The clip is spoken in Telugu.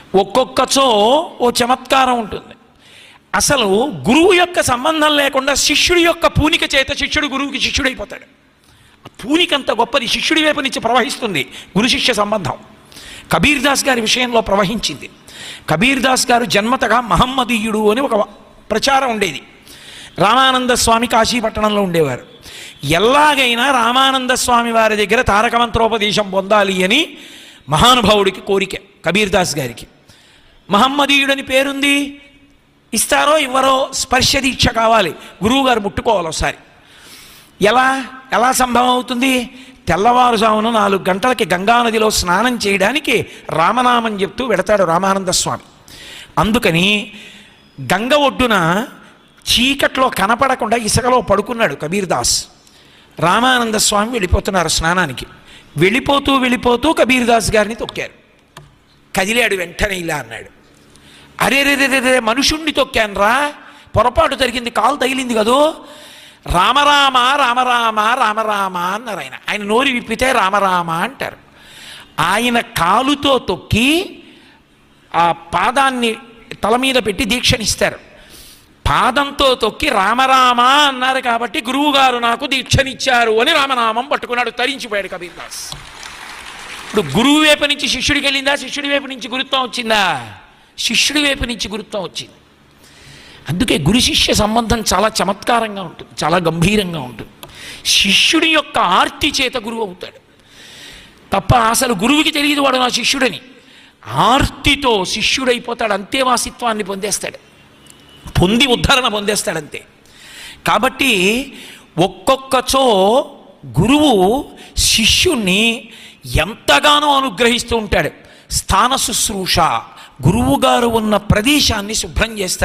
ఒక్కొక్కచో ఓ చమత్కారం ఉంటుంది అసలు గురువు యొక్క సంబంధం లేకుండా శిష్యుడి యొక్క పూనిక చేత శిష్యుడు గురువుకి శిష్యుడైపోతాడు ఆ పూనిక అంత గొప్పది శిష్యుడి వైపు నుంచి ప్రవహిస్తుంది గురు శిష్య సంబంధం కబీర్ దాస్ గారి విషయంలో ప్రవహించింది కబీర్ దాస్ గారు జన్మతగా మహమ్మదీయుడు అని ఒక ప్రచారం ఉండేది రామానంద స్వామి కాశీపట్టణంలో ఉండేవారు ఎలాగైనా రామానంద స్వామి వారి దగ్గర తారక మంత్రోపదేశం పొందాలి అని మహానుభావుడికి కోరిక కబీర్ దాస్ గారికి మహమ్మదీయుడని పేరుంది ఇస్తారో ఇవ్వరో స్పర్శ దీక్ష కావాలి గురువుగారు ముట్టుకోవాలి ఒకసారి ఎలా ఎలా సంభవం అవుతుంది తెల్లవారుజామున నాలుగు గంటలకి గంగానదిలో స్నానం చేయడానికి రామనామం చెప్తూ వెడతాడు రామానంద స్వామి అందుకని గంగ ఒడ్డున చీకట్లో కనపడకుండా ఇసుకలో పడుకున్నాడు కబీర్ దాస్ రామానంద స్వామి వెళ్ళిపోతున్నారు స్నానానికి వెళ్ళిపోతూ వెళ్ళిపోతూ కబీర్ దాస్ గారిని తొక్కారు కదిలాడు వెంటనే ఇలా అన్నాడు అరే రే రే రే రే మనుషుణ్ణి తొక్కానురా పొరపాటు జరిగింది కాలు తగిలింది కదూ రామరామ రామరామ రామరామ అన్నారు ఆయన ఆయన నోరు విప్పితే రామరామ అంటారు ఆయన కాలుతో తొక్కి ఆ పాదాన్ని తల మీద పెట్టి దీక్షనిస్తారు పాదంతో తొక్కి రామరామ అన్నారు కాబట్టి గురువుగారు నాకు దీక్షనిచ్చారు అని రామనామం పట్టుకున్నాడు తరించిపోయాడు కబీర్ దాస్ ఇప్పుడు గురువు వైపు నుంచి శిష్యుడికి వెళ్ళిందా శిష్యుడి వైపు నుంచి గురుత్వం వచ్చిందా శిష్యుడి వైపు నుంచి గురుత్వం వచ్చింది అందుకే గురు శిష్య సంబంధం చాలా చమత్కారంగా ఉంటుంది చాలా గంభీరంగా ఉంటుంది శిష్యుడి యొక్క ఆర్తి చేత గురువు అవుతాడు తప్ప అసలు గురువుకి తెలియదు వాడు నా శిష్యుడని ఆర్తితో శిష్యుడైపోతాడు అంతేవాసిత్వాన్ని పొందేస్తాడు పొంది ఉద్ధరణ పొందేస్తాడంతే కాబట్టి ఒక్కొక్కచో గురువు శిష్యుణ్ణి ఎంతగానో అనుగ్రహిస్తూ ఉంటాడు స్థాన శుశ్రూష గురువుగారు ఉన్న ప్రదేశాన్ని శుభ్రం చేస్తాడు